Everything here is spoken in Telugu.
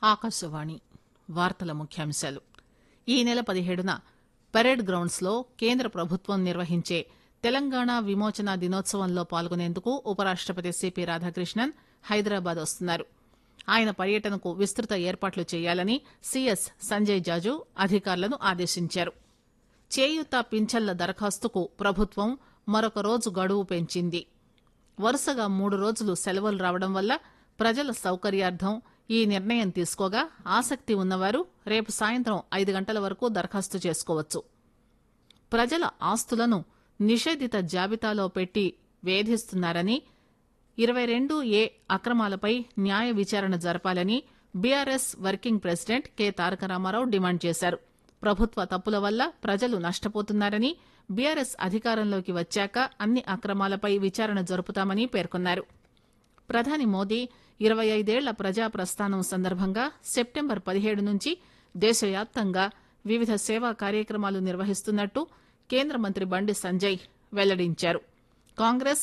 ఆకాశవాణి వార్తల ముఖ్యాంశాలు ఈ నెల పదిహేడున పరేడ్ గ్రౌండ్స్ లో కేంద్ర ప్రభుత్వం నిర్వహించే తెలంగాణ విమోచన దినోత్సవంలో పాల్గొనేందుకు ఉపరాష్టపతి సిపి రాధాకృష్ణన్ హైదరాబాద్ వస్తున్నారు ఆయన పర్యటనకు విస్తృత ఏర్పాట్లు చేయాలని సీఎస్ సంజయ్ జాజు అధికారులను ఆదేశించారు చేయూత పింఛన్ల దరఖాస్తుకు ప్రభుత్వం మరొక రోజు గడువు పెంచింది వరుసగా మూడు రోజులు సెలవులు రావడం వల్ల ప్రజల సౌకర్యార్థం ఈ నిర్ణయం తీసుకోగా ఆసక్తి ఉన్నవారు రేపు సాయంత్రం ఐదు గంటల వరకు దరఖాస్తు చేసుకోవచ్చు ప్రజల ఆస్తులను నిషేధిత జాబితాలో పెట్టి వేధిస్తున్నారని ఇరవై రెండు ఏ అక్రమాలపై న్యాయ విచారణ జరపాలని BRS working president K Taraka Ramarao demand చేశారు ప్రభుత్వ తప్పుల వల్ల ప్రజలు నష్టపోతున్నారని బీఆర్ఎస్ అధికారంలోకి వచ్చాక అన్ని అక్రమాలపై విచారణ జరుపుతామని పేర్కొన్నారు ప్రధాని మోదీ ఇరవై ఐదేళ్ల ప్రజా ప్రస్థానం సందర్భంగా సెప్టెంబర్ పదిహేడు నుంచి దేశవ్యాప్తంగా వివిధ సేవా కార్యక్రమాలు నిర్వహిస్తున్నట్టు కేంద్ర మంత్రి బండి సంజయ్ వెల్లడించారు కాంగ్రెస్